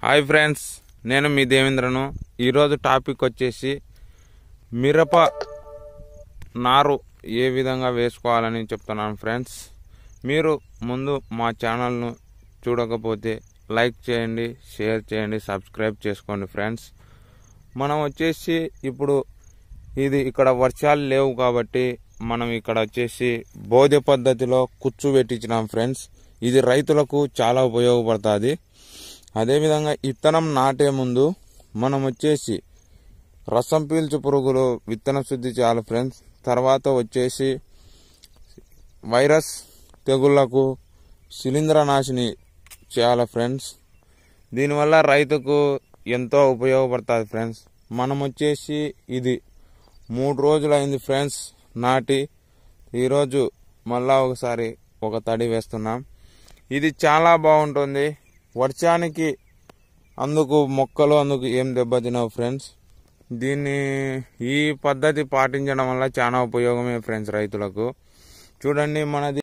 hi friends నేను మీ దేవేంద్రను ఈరోజు topic వచ్చేసి మిరప నారు ఏ విధంగా వేసుకోవాలని చెప్తున్నాను ఫ్రెండ్స్ మీరు ముందు మా ఛానల్ను చూడకపోతే లైక్ చేయండి షేర్ చేయండి సబ్స్క్రైబ్ చేసుకోండి ఫ్రెండ్స్ మనం వచ్చేసి ఇప్పుడు ఇది ఇక్కడ వర్షాలు లేవు కాబట్టి మనం ఇక్కడ వచ్చేసి బోధె పద్ధతిలో కుచ్చు పెట్టించినాం ఫ్రెండ్స్ ఇది రైతులకు చాలా ఉపయోగపడుతుంది అదేవిధంగా ఇత్తనం నాటే ముందు మనం వచ్చేసి రసం పీల్చు పురుగులు విత్తన శుద్ధి చేయాలి ఫ్రెండ్స్ తర్వాత వచ్చేసి వైరస్ తెగుళ్లకు శిలీంద్రనాశిని చేయాలి ఫ్రెండ్స్ దీనివల్ల రైతుకు ఎంతో ఉపయోగపడుతుంది ఫ్రెండ్స్ మనం వచ్చేసి ఇది మూడు రోజులు అయింది ఫ్రెండ్స్ నాటి ఈరోజు మళ్ళా ఒకసారి ఒక తడి వేస్తున్నాం ఇది చాలా బాగుంటుంది వర్షానికి అందుకు మొక్కలు అందుకు ఏం దెబ్బతినవు ఫ్రెండ్స్ దీన్ని ఈ పద్ధతి పాటించడం వల్ల చాలా ఉపయోగమే ఫ్రెండ్స్ రైతులకు చూడండి మనది